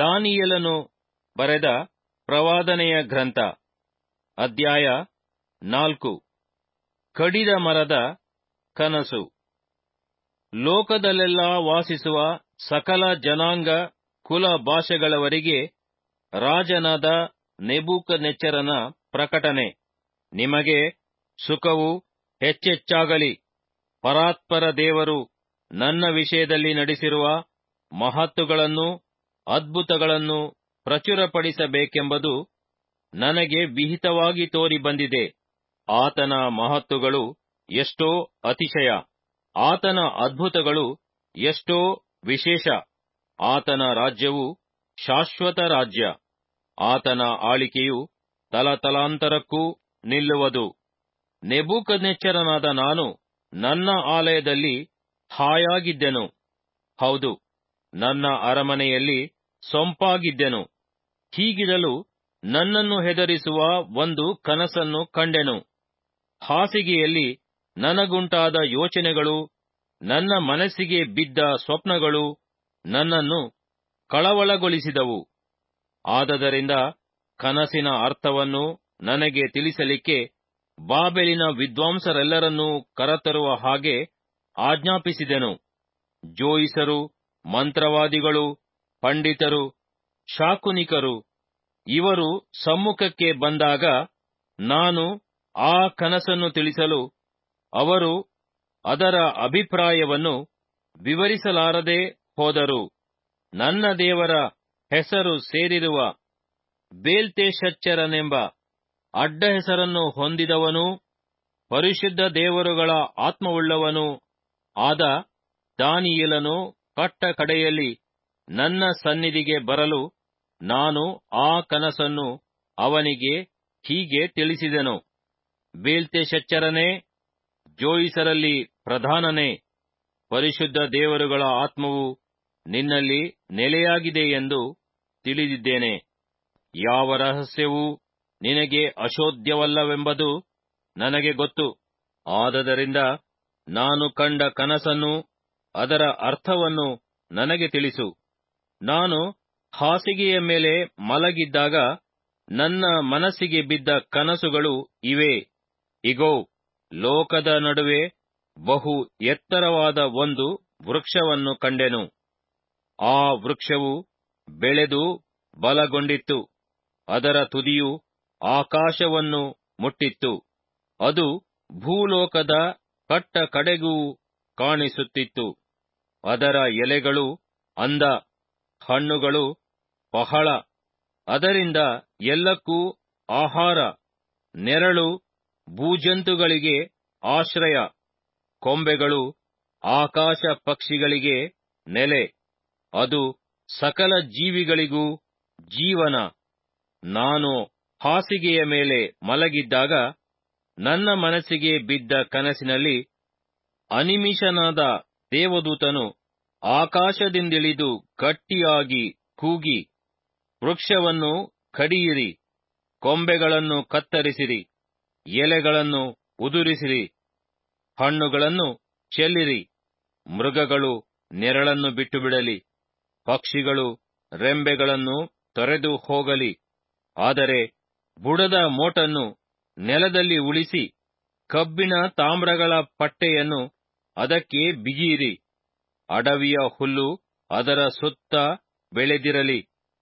ದಾನಿಯೇಲನು ಬರೆದ ಪ್ರವಾದನೆಯ ಗ್ರಂಥ ಅಧ್ಯಾಯ ನಾಲ್ಕು ಕಡಿದ ಮರದ ಕನಸು ಲೋಕದಲ್ಲೆಲ್ಲ ವಾಸಿಸುವ ಸಕಲ ಜನಾಂಗ ಕುಲ ಭಾಷೆಗಳವರಿಗೆ ರಾಜನಾದ ನೆಬೂಕದ್ನೆಚ್ಚರನ ಪ್ರಕಟಣೆ ನಿಮಗೆ ಸುಖವು ಹೆಚ್ಚೆಚ್ಚಾಗಲಿ ಪರಾತ್ಪರ ದೇವರು ನನ್ನ ವಿಷಯದಲ್ಲಿ ನಡೆಸಿರುವ ಮಹತ್ತುಗಳನ್ನು ಅದ್ಭುತಗಳನ್ನು ಪ್ರಚುರಪಡಿಸಬೇಕೆಂಬುದು ನನಗೆ ವಿಹಿತವಾಗಿ ತೋರಿ ಬಂದಿದೆ ಆತನ ಮಹತ್ತುಗಳು ಎಷ್ಟೋ ಅತಿಶಯ ಆತನ ಅದ್ಭುತಗಳು ಎಷ್ಟೋ ವಿಶೇಷ ಆತನ ರಾಜ್ಯವು ಶಾಶ್ವತ ರಾಜ್ಯ ಆತನ ಆಳಿಕೆಯು ತಲತಲಾಂತರಕ್ಕೂ ನಿಲ್ಲುವುದು ನೆಬೂಕದ್ನೆಚ್ಚರನಾದ ನಾನು ನನ್ನ ಆಲಯದಲ್ಲಿ ಹಾಯಾಗಿದ್ದೆನು ಹೌದು ನನ್ನ ಅರಮನೆಯಲ್ಲಿ ಸೊಂಪಾಗಿದ್ದೆನು ಹೀಗಿರಲು ನನ್ನನ್ನು ಹೆದರಿಸುವ ಒಂದು ಕನಸನ್ನು ಕಂಡೆನು ಹಾಸಿಗೆಯಲ್ಲಿ ನನಗುಂಟಾದ ಯೋಚನೆಗಳು ನನ್ನ ಮನಸ್ಸಿಗೆ ಬಿದ್ದ ಸ್ವಪ್ನಗಳು ನನ್ನನ್ನು ಕಳವಳಗೊಳಿಸಿದವು ಆದದರಿಂದ ಕನಸಿನ ಅರ್ಥವನ್ನು ನನಗೆ ತಿಳಿಸಲಿಕ್ಕೆ ಬಾಬೆಲಿನ ವಿದ್ವಾಂಸರೆಲ್ಲರನ್ನೂ ಕರತರುವ ಹಾಗೆ ಆಜ್ಞಾಪಿಸಿದೆನು ಜೋಯಿಸರು ಮಂತ್ರವಾದಿಗಳು ಪಂಡಿತರು ಶಾಕುನಿಕರು ಇವರು ಸಮ್ಮುಖಕ್ಕೆ ಬಂದಾಗ ನಾನು ಆ ಕನಸನ್ನು ತಿಳಿಸಲು ಅವರು ಅದರ ಅಭಿಪ್ರಾಯವನ್ನು ವಿವರಿಸಲಾರದೆ ಹೋದರು ನನ್ನ ದೇವರ ಹೆಸರು ಸೇರಿರುವ ಬೇಲ್ತೆಶಚ್ಚರನೆಂಬ ಅಡ್ಡ ಹೆಸರನ್ನು ಹೊಂದಿದವನೂ ಪರಿಶುದ್ಧ ದೇವರುಗಳ ಆತ್ಮವುಳ್ಳವನೂ ಆದ ದಾನಿಯೇಲನು ಕಟ್ಟ ಕಡೆಯಲ್ಲಿ ನನ್ನ ಸನ್ನಿಧಿಗೆ ಬರಲು ನಾನು ಆ ಕನಸನ್ನು ಅವನಿಗೆ ಹೀಗೆ ತಿಳಿಸಿದೆನು ಬೇಲ್ತೆಶಚ್ಚರನೇ ಜೋಯಿಸರಲ್ಲಿ ಪ್ರಧಾನನೇ ಪರಿಶುದ್ಧ ದೇವರುಗಳ ಆತ್ಮವು ನಿನ್ನಲ್ಲಿ ನೆಲೆಯಾಗಿದೆ ಎಂದು ತಿಳಿದಿದ್ದೇನೆ ಯಾವ ರಹಸ್ಯವೂ ನಿನಗೆ ಅಶೋಧ್ಯವಲ್ಲವೆಂಬುದು ನನಗೆ ಗೊತ್ತು ಆದದರಿಂದ ನಾನು ಕಂಡ ಕನಸನ್ನು ಅದರ ಅರ್ಥವನ್ನು ನನಗೆ ತಿಳಿಸು ನಾನು ಹಾಸಿಗೆಯ ಮೇಲೆ ಮಲಗಿದ್ದಾಗ ನನ್ನ ಮನಸ್ಸಿಗೆ ಬಿದ್ದ ಕನಸುಗಳು ಇವೇ ಇಗೋ ಲೋಕದ ನಡುವೆ ಬಹು ಎತ್ತರವಾದ ಒಂದು ವೃಕ್ಷವನ್ನು ಕಂಡೆನು ಆ ವೃಕ್ಷವು ಬೆಳೆದು ಬಲಗೊಂಡಿತ್ತು ಅದರ ತುದಿಯು ಆಕಾಶವನ್ನು ಮುಟ್ಟಿತ್ತು ಅದು ಭೂಲೋಕದ ಕಟ್ಟ ಕಡೆಗೂ ಕಾಣಿಸುತ್ತಿತ್ತು ಅದರ ಎಲೆಗಳು ಅಂದ ಹಣ್ಣುಗಳು ಬಹಳ ಅದರಿಂದ ಎಲ್ಲಕ್ಕೂ ಆಹಾರ ನೆರಳು ಭೂಜಂತುಗಳಿಗೆ ಆಶ್ರಯ ಕೊಂಬೆಗಳು ಆಕಾಶ ಪಕ್ಷಿಗಳಿಗೆ ನೆಲೆ ಅದು ಸಕಲ ಜೀವಿಗಳಿಗೂ ಜೀವನ ನಾನು ಹಾಸಿಗೆಯ ಮೇಲೆ ಮಲಗಿದ್ದಾಗ ನನ್ನ ಮನಸ್ಸಿಗೆ ಬಿದ್ದ ಕನಸಿನಲ್ಲಿ ಅನಿಮಿಷನಾದ ದೇವದೂತನು ಆಕಾಶದಿಂದಿಳಿದು ಗಟ್ಟಿಯಾಗಿ ಕೂಗಿ ವೃಕ್ಷವನ್ನು ಕಡಿಯಿರಿ ಕೊಂಬೆಗಳನ್ನು ಕತ್ತರಿಸಿರಿ ಎಲೆಗಳನ್ನು ಉದುರಿಸಿರಿ ಹಣ್ಣುಗಳನ್ನು ಚೆಲ್ಲಿರಿ ಮೃಗಗಳು ನೆರಳನ್ನು ಬಿಟ್ಟುಬಿಡಲಿ ಪಕ್ಷಿಗಳು ರೆಂಬೆಗಳನ್ನು ತೊರೆದು ಹೋಗಲಿ ಆದರೆ ಬುಡದ ಮೋಟನ್ನು ನೆಲದಲ್ಲಿ ಉಳಿಸಿ ಕಬ್ಬಿಣ ತಾಮ್ರಗಳ ಪಟ್ಟೆಯನ್ನು ಅದಕ್ಕೆ ಬಿಗಿಯಿರಿ ಅಡವಿಯ ಹುಲ್ಲು ಅದರ ಸುತ್ತ ಬೆಳೆದಿರಲಿ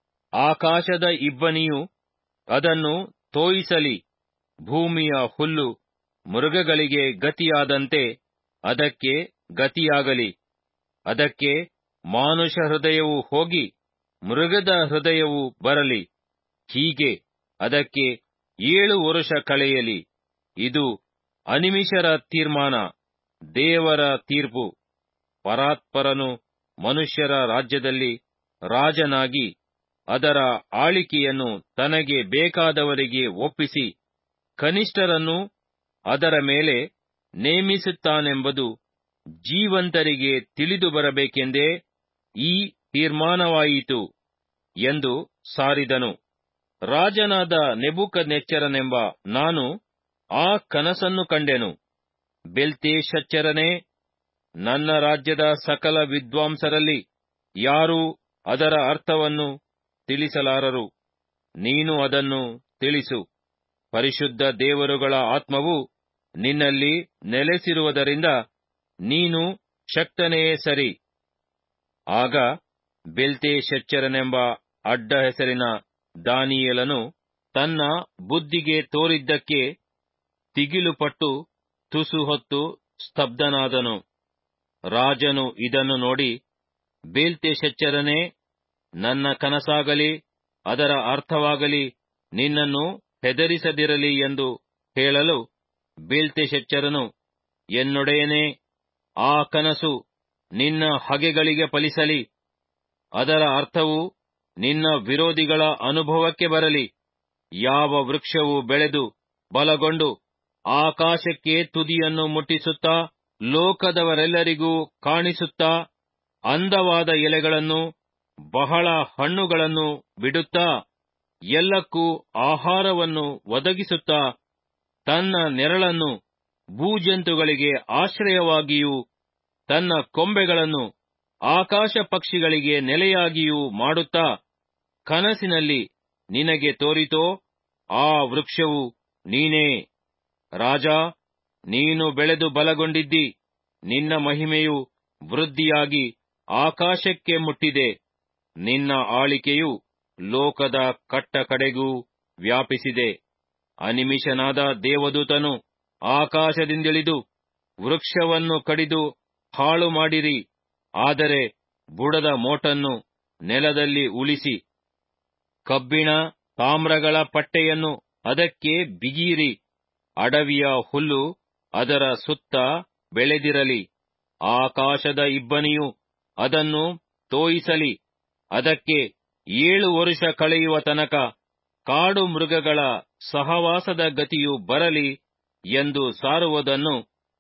ಆಕಾಶದ ಇಬ್ಬನಿಯು ಅದನ್ನು ತೋಯಿಸಲಿ ಭೂಮಿಯ ಹುಲ್ಲು ಮೃಗಗಳಿಗೆ ಗತಿಯಾದಂತೆ ಅದಕ್ಕೆ ಗತಿಯಾಗಲಿ ಅದಕ್ಕೆ ಮಾನುಷ ಹೃದಯವು ಹೋಗಿ ಮೃಗದ ಹೃದಯವು ಬರಲಿ ಹೀಗೆ ಅದಕ್ಕೆ ಏಳು ವರುಷ ಕಳೆಯಲಿ ಇದು ಅನಿಮಿಷರ ತೀರ್ಮಾನ ದೇವರ ತೀರ್ಪು ಪರಾತ್ಪರನು ಮನುಷ್ಯರ ರಾಜ್ಯದಲ್ಲಿ ರಾಜನಾಗಿ ಅದರ ಆಳಿಕೆಯನ್ನು ತನಗೆ ಬೇಕಾದವರಿಗೆ ಒಪ್ಪಿಸಿ ಕನಿಷ್ಠರನ್ನು ಅದರ ಮೇಲೆ ನೇಮಿಸುತ್ತಾನೆಂಬುದು ಜೀವಂತರಿಗೆ ತಿಳಿದು ಬರಬೇಕೆಂದೇ ಈ ತೀರ್ಮಾನವಾಯಿತು ಎಂದು ಸಾರಿದನು ರಾಜನಾದ ನೆಬೂಕದ್ನೆಚ್ಚರನೆಂಬ ನಾನು ಆ ಕನಸನ್ನು ಕಂಡೆನು ಬೆಲ್ತೇಶಚ್ಚರನೇ ನನ್ನ ರಾಜ್ಯದ ಸಕಲ ವಿದ್ವಾಂಸರಲ್ಲಿ ಯಾರೂ ಅದರ ಅರ್ಥವನ್ನು ತಿಳಿಸಲಾರರು ನೀನು ಅದನ್ನು ತಿಳಿಸು ಪರಿಶುದ್ಧ ದೇವರುಗಳ ಆತ್ಮವು ನಿನ್ನಲ್ಲಿ ನೆಲೆಸಿರುವುದರಿಂದ ನೀನು ಶಕ್ತನೇ ಸರಿ ಆಗ ಬೆಲ್ತೆಶಚ್ಚರನೆಂಬ ಅಡ್ಡ ಹೆಸರಿನ ದಾನಿಯೇಲನು ತನ್ನ ಬುದ್ಧಿಗೆ ತೋರಿದ್ದಕ್ಕೆ ತಿಗಿಲುಪಟ್ಟು ತುಸು ಹೊತ್ತು ಸ್ತಬ್ಧನಾದನು ರಾಜನು ಇದನ್ನು ನೋಡಿ ಬೇಲ್ತೆಶಚ್ಚರನೇ ನನ್ನ ಕನಸಾಗಲಿ ಅದರ ಅರ್ಥವಾಗಲಿ ನಿನ್ನನ್ನು ಹೆದರಿಸದಿರಲಿ ಎಂದು ಹೇಳಲು ಬೇಲ್ತೆಶಚ್ಚರನು ಎನ್ನೊಡೆಯನೇ ಆ ಕನಸು ನಿನ್ನ ಹಗೆಗಳಿಗೆ ಫಲಿಸಲಿ ಅದರ ಅರ್ಥವು ನಿನ್ನ ವಿರೋಧಿಗಳ ಅನುಭವಕ್ಕೆ ಬರಲಿ ಯಾವ ವೃಕ್ಷವು ಬೆಳೆದು ಬಲಗೊಂಡು ಆಕಾಶಕ್ಕೆ ತುದಿಯನ್ನು ಮುಟ್ಟಿಸುತ್ತಾ ಲೋಕದವರೆಲ್ಲರಿಗೂ ಕಾಣಿಸುತ್ತಾ ಅಂದವಾದ ಎಲೆಗಳನ್ನು ಬಹಳ ಹಣ್ಣುಗಳನ್ನು ಬಿಡುತ್ತಾ ಎಲ್ಲಕ್ಕೂ ಆಹಾರವನ್ನು ಒದಗಿಸುತ್ತಾ ತನ್ನ ನೆರಳನ್ನು ಭೂಜಂತುಗಳಿಗೆ ಆಶ್ರಯವಾಗಿಯೂ ತನ್ನ ಕೊಂಬೆಗಳನ್ನು ಆಕಾಶ ಪಕ್ಷಿಗಳಿಗೆ ನೆಲೆಯಾಗಿಯೂ ಮಾಡುತ್ತಾ ಕನಸಿನಲ್ಲಿ ನಿನಗೆ ತೋರಿತೋ ಆ ವೃಕ್ಷವು ನೀನೇ ರಾಜ ನೀನು ಬೆಳೆದು ಬಲಗೊಂಡಿದ್ದಿ ನಿನ್ನ ಮಹಿಮೆಯು ವೃದ್ಧಿಯಾಗಿ ಆಕಾಶಕ್ಕೆ ಮುಟ್ಟಿದೆ ನಿನ್ನ ಆಳಿಕೆಯು ಲೋಕದ ಕಟ್ಟ ಕಡೆಗೂ ವ್ಯಾಪಿಸಿದೆ ಅನಿಮಿಷನಾದ ದೇವದೂತನು ಆಕಾಶದಿಂದಿಳಿದು ವೃಕ್ಷವನ್ನು ಕಡಿದು ಹಾಳು ಮಾಡಿರಿ ಆದರೆ ಬುಡದ ಮೋಟನ್ನು ನೆಲದಲ್ಲಿ ಉಳಿಸಿ ಕಬ್ಬಿಣ ತಾಮ್ರಗಳ ಪಟ್ಟೆಯನ್ನು ಅದಕ್ಕೆ ಬಿಗಿಯಿರಿ ಅಡವಿಯ ಹುಲ್ಲು ಅದರ ಸುತ್ತ ಬೆಳೆದಿರಲಿ ಆಕಾಶದ ಇಬ್ಬನಿಯು ಅದನ್ನು ತೋಯಿಸಲಿ ಅದಕ್ಕೆ ಏಳು ವರುಷ ಕಳೆಯುವ ತನಕ ಕಾಡು ಮೃಗಗಳ ಸಹವಾಸದ ಗತಿಯು ಬರಲಿ ಎಂದು ಸಾರುವುದನ್ನು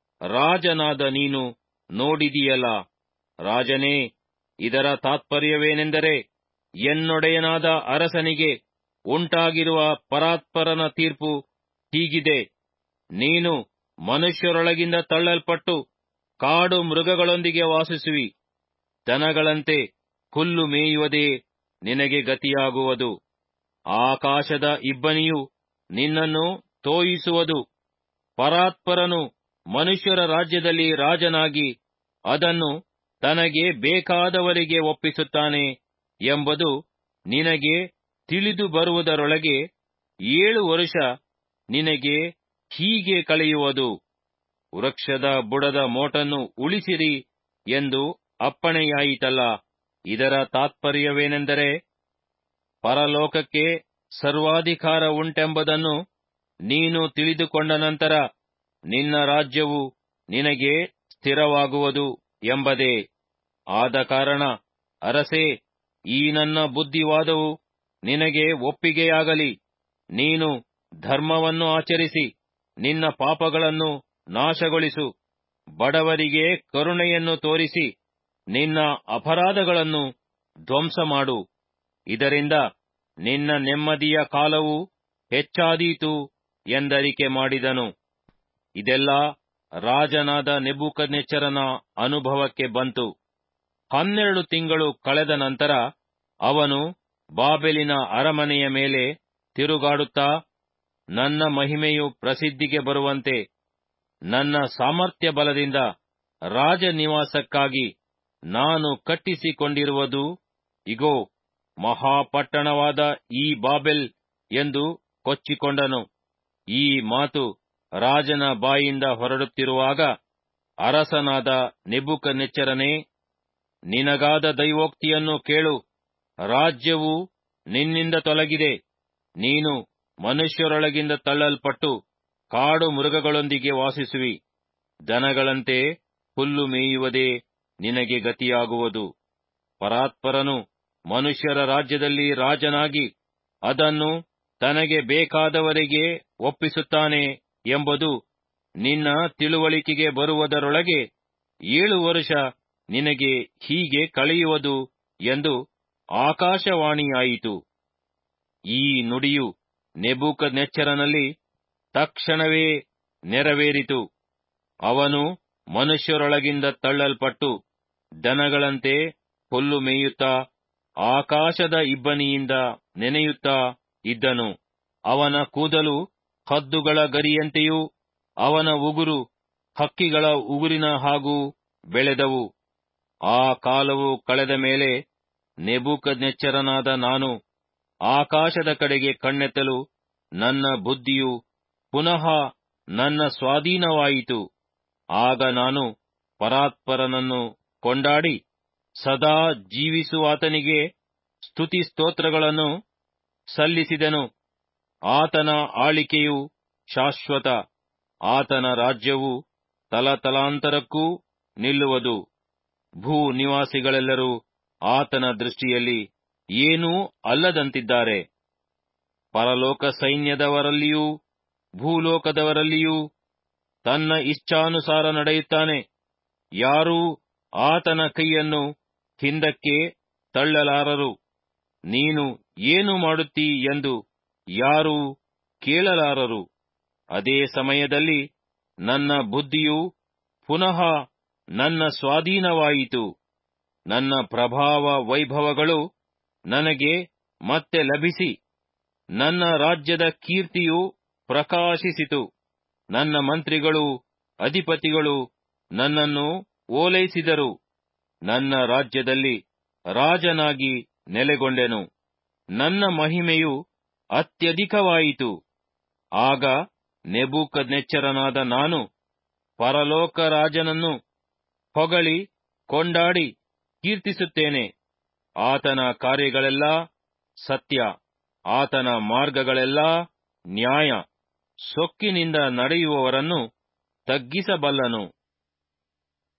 ರಾಜನಾದ ನೀನು ನೋಡಿದಿಯಲ್ಲ ರಾಜನೇ ಇದರ ತಾತ್ಪರ್ಯವೇನೆಂದರೆ ಎನ್ನೊಡೆಯನಾದ ಅರಸನಿಗೆ ಉಂಟಾಗಿರುವ ಪರಾತ್ಪರನ ತೀರ್ಪು ಹೀಗಿದೆ ನೀನು ಮನುಷ್ಯರೊಳಗಿಂದ ತಳ್ಳಲ್ಪಟ್ಟು ಕಾಡು ಮೃಗಗಳೊಂದಿಗೆ ವಾಸಿಸುವಿ ದನಗಳಂತೆ ಹುಲ್ಲು ಮೇಯುವುದೇ ನಿನಗೆ ಗತಿಯಾಗುವುದು ಆಕಾಶದ ಇಬ್ಬನಿಯು ನಿನ್ನನ್ನು ತೋಯಿಸುವುದು ಪರಾತ್ಪರನು ಮನುಷ್ಯರ ರಾಜ್ಯದಲ್ಲಿ ರಾಜನಾಗಿ ಅದನ್ನು ತನಗೆ ಬೇಕಾದವರಿಗೆ ಒಪ್ಪಿಸುತ್ತಾನೆ ಎಂಬುದು ನಿನಗೆ ತಿಳಿದು ಬರುವುದರೊಳಗೆ ಏಳು ವರುಷ ನಿನಗೆ ಹೀಗೆ ಕಳೆಯುವುದು ವೃಕ್ಷದ ಬುಡದ ಮೋಟನ್ನು ಉಳಿಸಿರಿ ಎಂದು ಅಪ್ಪಣೆಯಾಯಿತಲ್ಲ ಇದರ ತಾತ್ಪರ್ಯವೇನೆಂದರೆ ಪರಲೋಕಕ್ಕೆ ಸರ್ವಾಧಿಕಾರ ಉಂಟೆಂಬುದನ್ನು ನೀನು ತಿಳಿದುಕೊಂಡ ನಂತರ ನಿನ್ನ ರಾಜ್ಯವು ನಿನಗೆ ಸ್ಥಿರವಾಗುವುದು ಎಂಬುದೇ ಆದ ಕಾರಣ ಅರಸೇ ಈ ನನ್ನ ಬುದ್ಧಿವಾದವು ನಿನಗೆ ಒಪ್ಪಿಗೆಯಾಗಲಿ ನೀನು ಧರ್ಮವನ್ನು ಆಚರಿಸಿ ನಿನ್ನ ಪಾಪಗಳನ್ನು ನಾಶಗೊಳಿಸು ಬಡವರಿಗೆ ಕರುಣೆಯನ್ನು ತೋರಿಸಿ ನಿನ್ನ ಅಪರಾಧಗಳನ್ನು ಧ್ವಂಸ ಮಾಡು ಇದರಿಂದ ನಿನ್ನ ನೆಮ್ಮದಿಯ ಕಾಲವು ಹೆಚ್ಚಾದೀತು ಎಂದರಿಕೆ ಮಾಡಿದನು ಇದೆಲ್ಲ ರಾಜನಾದ ನೆಬೂಕದ್ನೆಚ್ಚರನ ಅನುಭವಕ್ಕೆ ಬಂತು ಹನ್ನೆರಡು ತಿಂಗಳು ಕಳೆದ ನಂತರ ಅವನು ಬಾಬೆಲಿನ ಅರಮನೆಯ ಮೇಲೆ ತಿರುಗಾಡುತ್ತಾ ನನ್ನ ಮಹಿಮೆಯು ಪ್ರಸಿದ್ಧಿಗೆ ಬರುವಂತೆ ನನ್ನ ಸಾಮರ್ಥ್ಯ ಬಲದಿಂದ ರಾಜನಿವಾಸಕ್ಕಾಗಿ ನಾನು ಕಟ್ಟಿಸಿಕೊಂಡಿರುವುದು ಇಗೋ ಮಹಾಪಟ್ಟಣವಾದ ಈ ಬಾಬೆಲ್ ಎಂದು ಕೊಚ್ಚಿಕೊಂಡನು ಈ ಮಾತು ರಾಜನ ಬಾಯಿಂದ ಹೊರಡುತ್ತಿರುವಾಗ ಅರಸನಾದ ನೆಬುಕನೆಚ್ಚರನೇ ನಿನಗಾದ ದೈವೋಕ್ತಿಯನ್ನು ಕೇಳು ರಾಜ್ಯವು ನಿನ್ನಿಂದ ತೊಲಗಿದೆ ನೀನು ಮನುಷ್ಯರೊಳಗಿಂದ ತಳ್ಳಲ್ಪಟ್ಟು ಕಾಡು ಮೃಗಗಳೊಂದಿಗೆ ವಾಸಿಸುವಿ ದನಗಳಂತೆ ಹುಲ್ಲು ಮೇಯುವುದೇ ನಿನಗೆ ಗತಿಯಾಗುವುದು ಪರಾತ್ಪರನು ಮನುಷ್ಯರ ರಾಜ್ಯದಲ್ಲಿ ರಾಜನಾಗಿ ಅದನ್ನು ತನಗೆ ಬೇಕಾದವರಿಗೆ ಒಪ್ಪಿಸುತ್ತಾನೆ ಎಂಬುದು ನಿನ್ನ ತಿಳುವಳಿಕೆಗೆ ಬರುವುದರೊಳಗೆ ಏಳು ವರುಷ ನಿನಗೆ ಹೀಗೆ ಕಳೆಯುವುದು ಎಂದು ಆಕಾಶವಾಣಿಯಾಯಿತು ಈ ನುಡಿಯು ನೆಬೂಕದ್ನೆಚ್ಚರನಲ್ಲಿ ತಕ್ಷಣವೇ ನೆರವೇರಿತು ಅವನು ಮನುಷ್ಯರೊಳಗಿಂದ ತಳ್ಳಲ್ಪಟ್ಟು ದನಗಳಂತೆ ಹುಲ್ಲು ಮೇಯುತ್ತಾ ಆಕಾಶದ ಇಬ್ಬನಿಯಿಂದ ನೆನೆಯುತ್ತಾ ಇದ್ದನು ಅವನ ಕೂದಲು ಹದ್ದುಗಳ ಗರಿಯಂತೆಯೂ ಅವನ ಉಗುರು ಹಕ್ಕಿಗಳ ಉಗುರಿನ ಹಾಗೂ ಬೆಳೆದವು ಆ ಕಾಲವು ಕಳೆದ ಮೇಲೆ ನೆಬೂಕದ್ನೆಚ್ಚರನಾದ ನಾನು ಆಕಾಶದ ಕಡೆಗೆ ಕಣ್ಣೆತ್ತಲು ನನ್ನ ಬುದ್ಧಿಯು ಪುನಃ ನನ್ನ ಸ್ವಾಧೀನವಾಯಿತು ಆಗ ನಾನು ಪರಾತ್ಪರನನ್ನು ಕೊಂಡಾಡಿ ಸದಾ ಜೀವಿಸುವಾತನಿಗೆ ಸ್ತುತಿ ಸ್ತೋತ್ರಗಳನ್ನು ಸಲ್ಲಿಸಿದೆನು ಆತನ ಆಳಿಕೆಯು ಶಾಶ್ವತ ಆತನ ರಾಜ್ಯವು ತಲತಲಾಂತರಕ್ಕೂ ನಿಲ್ಲುವುದು ಭೂ ನಿವಾಸಿಗಳೆಲ್ಲರೂ ಆತನ ದೃಷ್ಟಿಯಲ್ಲಿ ಏನೂ ಅಲ್ಲದಂತಿದ್ದಾರೆ ಪರಲೋಕ ಸೈನ್ಯದವರಲ್ಲಿಯೂ ಭೂಲೋಕದವರಲ್ಲಿಯೂ ತನ್ನ ಇಚ್ಛಾನುಸಾರ ನಡೆಯುತ್ತಾನೆ ಯಾರೂ ಆತನ ಕೈಯನ್ನು ಹಿಂದಕ್ಕೆ ತಳ್ಳಲಾರರು ನೀನು ಏನು ಮಾಡುತ್ತೀ ಎಂದು ಯಾರೂ ಕೇಳಲಾರರು ಅದೇ ಸಮಯದಲ್ಲಿ ನನ್ನ ಬುದ್ಧಿಯು ಪುನಃ ನನ್ನ ಸ್ವಾಧೀನವಾಯಿತು ನನ್ನ ಪ್ರಭಾವ ವೈಭವಗಳು ನನಗೆ ಮತ್ತೆ ಲಭಿಸಿ ನನ್ನ ರಾಜ್ಯದ ಕೀರ್ತಿಯು ಪ್ರಕಾಶಿಸಿತು ನನ್ನ ಮಂತ್ರಿಗಳು ಅಧಿಪತಿಗಳು ನನ್ನನ್ನು ಓಲೈಸಿದರು ನನ್ನ ರಾಜ್ಯದಲ್ಲಿ ರಾಜನಾಗಿ ನೆಲೆಗೊಂಡೆನು ನನ್ನ ಮಹಿಮೆಯು ಅತ್ಯಧಿಕವಾಯಿತು ಆಗ ನೆಬೂಕದ್ನೆಚ್ಚರನಾದ ನಾನು ಪರಲೋಕ ರಾಜನನ್ನು ಹೊಗಳಿ ಕೊಂಡಾಡಿ ಕೀರ್ತಿಸುತ್ತೇನೆ ಆತನ ಕಾರ್ಯಗಳೆಲ್ಲ ಸತ್ಯ ಆತನ ಮಾರ್ಗಗಳೆಲ್ಲ ನ್ಯಾಯ ಸೊಕ್ಕಿನಿಂದ ನಡೆಯುವವರನ್ನು ತಗ್ಗಿಸಬಲ್ಲನು